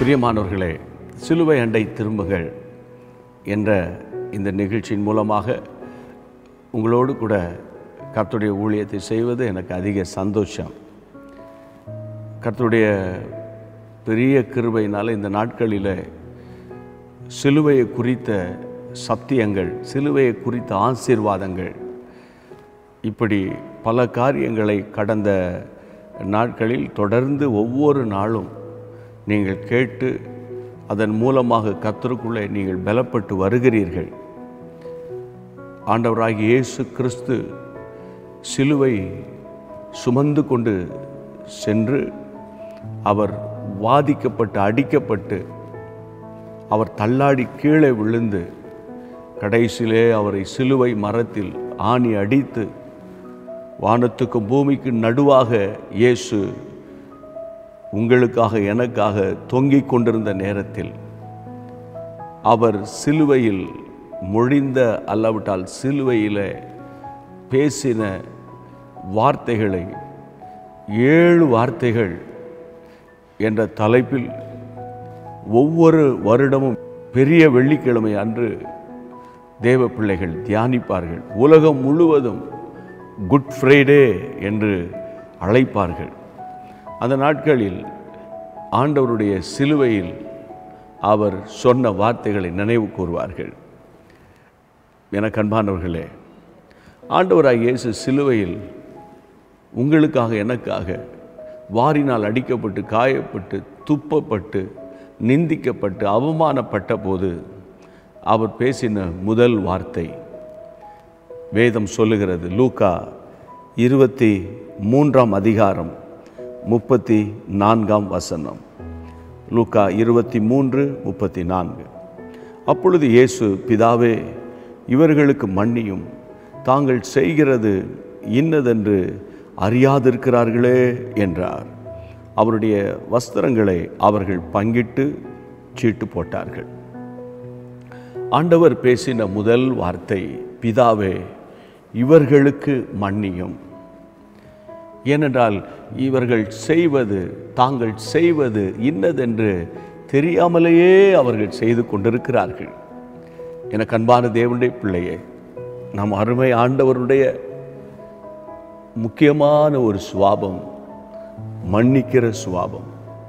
பிரியமானவர்களே சிலுவை அண்டை திரும்புகள் என்ற இந்த நிகழ்ச்சியின் மூலமாக உங்களோடு கூட கர்த்தருடைய ஊழியத்தை செய்வது எனக்கு அதிக சந்தோஷம் கர்த்தருடைய பெரிய கிருபையினால் இந்த நாட்களில் சிலுவையை குறித்த சத்தியங்கள் சிலுவையை குறித்த ஆசீர்வாதங்கள் இப்படி பல காரியங்களை கடந்த நாட்களில் தொடர்ந்து ஒவ்வொரு நாளும் நீங்கள் கேட்டு அதன் மூலமாக கத்தருக்குள்ளே நீங்கள் பலப்பட்டு வருகிறீர்கள் ஆண்டவராகிய இயேசு கிறிஸ்து சிலுவை சுமந்து கொண்டு சென்று அவர் வாதிக்கப்பட்டு அடிக்கப்பட்டு அவர் தள்ளாடி கீழே விழுந்து கடைசியிலே அவரை சிலுவை மரத்தில் ஆணி அடித்து வானத்துக்கும் பூமிக்கு நடுவாக இயேசு உங்களுக்காக எனக்காக தொங்கிக் கொண்டிருந்த நேரத்தில் அவர் சிலுவையில் மொழிந்த அல்லாவிட்டால் சிலுவையில் பேசின வார்த்தைகளை ஏழு வார்த்தைகள் என்ற தலைப்பில் ஒவ்வொரு வருடமும் பெரிய வெள்ளிக்கிழமை அன்று தேவ பிள்ளைகள் தியானிப்பார்கள் உலகம் முழுவதும் குட் ஃப்ரைடே என்று அழைப்பார்கள் அந்த நாட்களில் ஆண்டவருடைய சிலுவையில் அவர் சொன்ன வார்த்தைகளை நினைவு கூறுவார்கள் எனக்கு அன்பானவர்களே ஆண்டவராக இயேசு சிலுவையில் உங்களுக்காக எனக்காக வாரினால் அடிக்கப்பட்டு காயப்பட்டு துப்பப்பட்டு நிந்திக்கப்பட்டு அவமானப்பட்ட போது அவர் பேசின முதல் வார்த்தை வேதம் சொல்லுகிறது லூக்கா இருபத்தி மூன்றாம் அதிகாரம் முப்பத்தி நான்காம் வசனம் லூக்கா இருபத்தி மூன்று முப்பத்தி நான்கு அப்பொழுது இயேசு பிதாவே இவர்களுக்கு மன்னியும் தாங்கள் செய்கிறது இன்னதென்று அறியாதிருக்கிறார்களே என்றார் அவருடைய வஸ்திரங்களை அவர்கள் பங்கிட்டு சீட்டு போட்டார்கள் ஆண்டவர் பேசின முதல் வார்த்தை பிதாவே இவர்களுக்கு மன்னியும் ஏனென்றால் இவர்கள் செய்வது தாங்கள் செய்வது இன்னதென்று தெரியாமலேயே அவர்கள் செய்து கொண்டிருக்கிறார்கள் எனக்கு அன்பான தேவனுடைய பிள்ளையே நம் அருமை ஆண்டவருடைய முக்கியமான ஒரு சுவாபம் மன்னிக்கிற சுவாபம்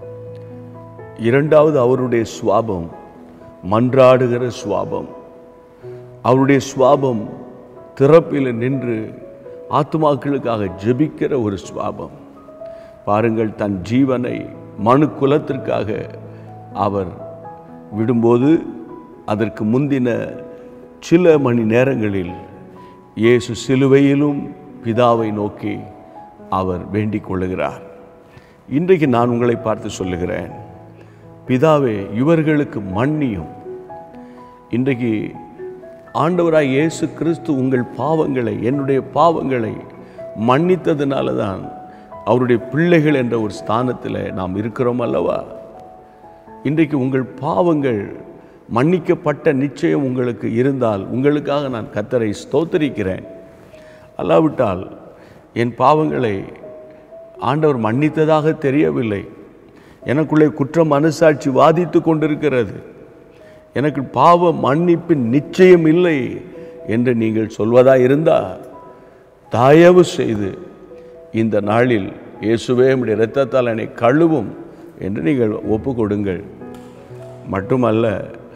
இரண்டாவது அவருடைய சுவாபம் மன்றாடுகிற சுவாபம் அவருடைய சுவாபம் திறப்பில் நின்று ஆத்மாக்களுக்காக ஜெபிக்கிற ஒரு சுவாபம் பாருங்கள் தன் ஜீவனை மனு குலத்திற்காக அவர் விடும்போது அதற்கு முந்தின சில மணி நேரங்களில் இயேசு சிலுவையிலும் பிதாவை நோக்கி அவர் வேண்டிக் கொள்ளுகிறார் இன்றைக்கு நான் உங்களை பார்த்து சொல்லுகிறேன் பிதாவே இவர்களுக்கு மன்னியும் இன்றைக்கு ஆண்டவராய் இயேசு கிறிஸ்து உங்கள் பாவங்களை என்னுடைய பாவங்களை மன்னித்ததுனால தான் அவருடைய பிள்ளைகள் என்ற ஒரு ஸ்தானத்தில் நாம் இருக்கிறோம் அல்லவா இன்றைக்கு உங்கள் பாவங்கள் மன்னிக்கப்பட்ட நிச்சயம் உங்களுக்கு இருந்தால் உங்களுக்காக நான் கத்தரை ஸ்தோத்தரிக்கிறேன் அல்லாவிட்டால் என் பாவங்களை ஆண்டவர் மன்னித்ததாக தெரியவில்லை எனக்குள்ளே குற்ற மனசாட்சி வாதித்து கொண்டிருக்கிறது எனக்கு பாவ மன்னிப்பின் நிச்சயம் இல்லை என்று நீங்கள் சொல்வதா இருந்தால் தயவு செய்து இந்த நாளில் இயேசுவே நம்முடைய இரத்தத்தால் என்னை கழுவும் என்று நீங்கள் ஒப்பு கொடுங்கள் மட்டுமல்ல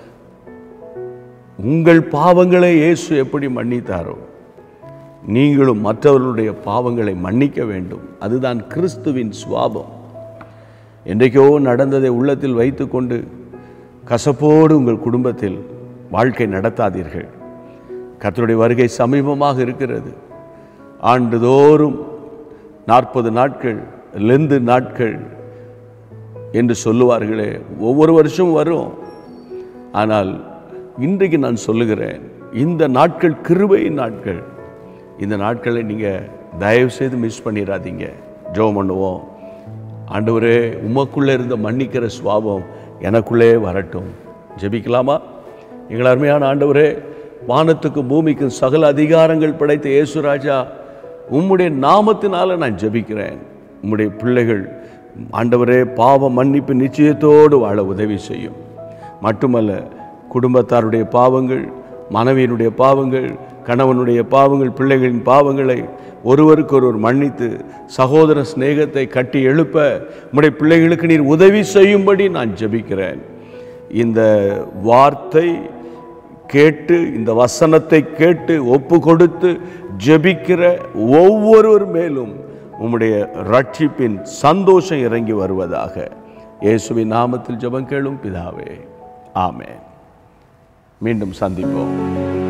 உங்கள் பாவங்களை இயேசு எப்படி மன்னித்தாரோ நீங்களும் மற்றவர்களுடைய பாவங்களை மன்னிக்க வேண்டும் அதுதான் கிறிஸ்துவின் சுவாபம் என்றைக்கோ நடந்ததை உள்ளத்தில் வைத்துக்கொண்டு கசப்போடு உங்கள் குடும்பத்தில் வாழ்க்கை நடத்தாதீர்கள் கர்த்தருடைய வருகை சமீபமாக இருக்கிறது ஆண்டுதோறும் நாற்பது நாட்கள் லெந்து நாட்கள் என்று சொல்லுவார்களே ஒவ்வொரு வருஷமும் வரும் ஆனால் இன்றைக்கு நான் சொல்லுகிறேன் இந்த நாட்கள் கிருபை நாட்கள் இந்த நாட்களை நீங்கள் தயவு செய்து மிஸ் பண்ணிடாதீங்க ஜெபம் பண்ணுவோம் ஆண்டவரே உமக்குள்ளே இருந்த மன்னிக்கிற சுவாபம் எனக்குள்ளே வரட்டும் ஜெபிக்கலாமா எங்கள் அருமையான ஆண்டவரே வானத்துக்கும் பூமிக்கும் சகல அதிகாரங்கள் படைத்த இயேசுராஜா உம்முடைய நாமத்தினால நான் ஜெபிக்கிறேன் உம்முடைய பிள்ளைகள் ஆண்டவரே பாவ மன்னிப்பு நிச்சயத்தோடு வாழ உதவி செய்யும் மட்டுமல்ல குடும்பத்தாருடைய பாவங்கள் மனைவியினுடைய பாவங்கள் கணவனுடைய பாவங்கள் பிள்ளைகளின் பாவங்களை ஒருவருக்கொருவர் மன்னித்து சகோதர சிநேகத்தை கட்டி எழுப்ப உம்முடைய பிள்ளைகளுக்கு நீர் உதவி செய்யும்படி நான் ஜெபிக்கிறேன் இந்த வார்த்தை கேட்டு இந்த வசனத்தை கேட்டு ஒப்பு கொடுத்து ஜெபிக்கிற ஒவ்வொருவர் மேலும் உம்முடைய ரட்சிப்பின் சந்தோஷம் இறங்கி வருவதாக இயேசுவின் நாமத்தில் ஜெபம் கேளும் பிதாவே ஆமென் மீண்டும் சந்திப்போம்